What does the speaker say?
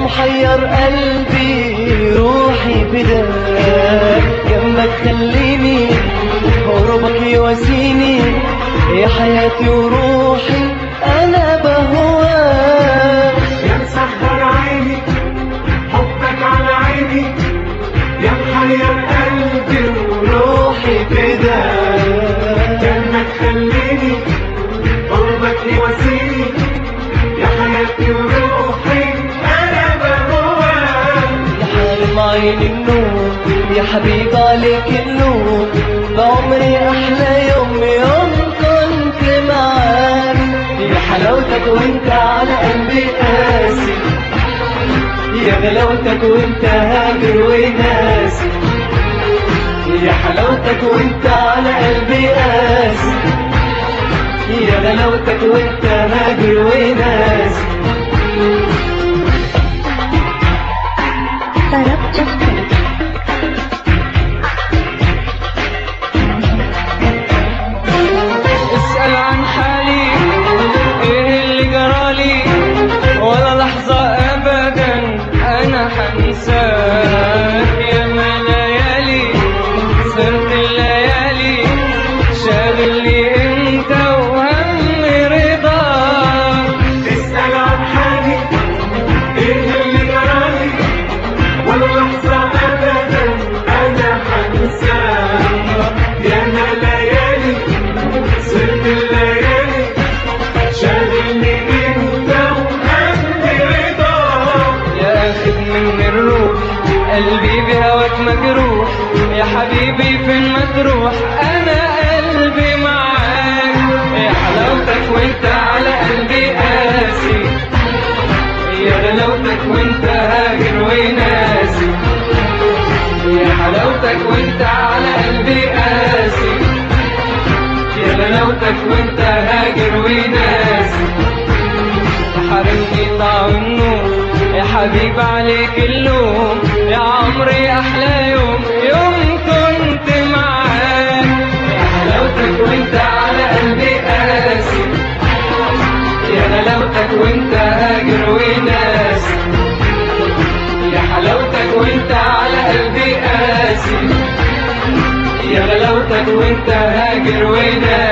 محير قلبي روحي بداك جنبك خليني قربك يواسيني يا حياتي وروحي انا بهواك يا مسهر عيني حبك على عيني يا محير قلبي روحي بداك جنك خليني قربك يواسيني يا حياتي وروحي انا بهواك يا حارم عين النور يا حبيب عليك النور بعمري احلى يوم يوم كنت معاك يا حلاوتك وانت على قلبي قاسي يا غلاوتك وانت هاجر وناسي يا حلاوتك وانت على قلبي قاسي يا غلاوتك وانت هاجر وناسي طرب جفتك اسأل عن حالي ايه اللي جرالي ولا لحظة ابدا انا حنساك يا ما ليالي سرت الليالي شاغل لي انت وهم رضاك تسأل عن حالي ايه اللي جرالي ولا لحظة ابدا انا حنساك يا ما ليالي سرت الليالي شاغلني انت وهمي رضاك يا اخد من الروح قلبي بهواك مجروح يا حبيبي فين ما تروح انا قلبي معاك يا حلاوتك وانت على قلبي قاسي يا غلاوتك وانت هاجر وناسي يا حلاوتك وانت على قلبي قاسي يا غلاوتك وانت هاجر وناسي حرمني طعم النور يا حبيب عليك اللوم يا عمري احلى يوم يوم كنت معاك يا حلاوتك وانت على قلبي قاسي يا غلاوتك وانت هاجر وناسي يا حلاوتك وانت على قلبي قاسي يا غلاوتك وانت هاجر وناسي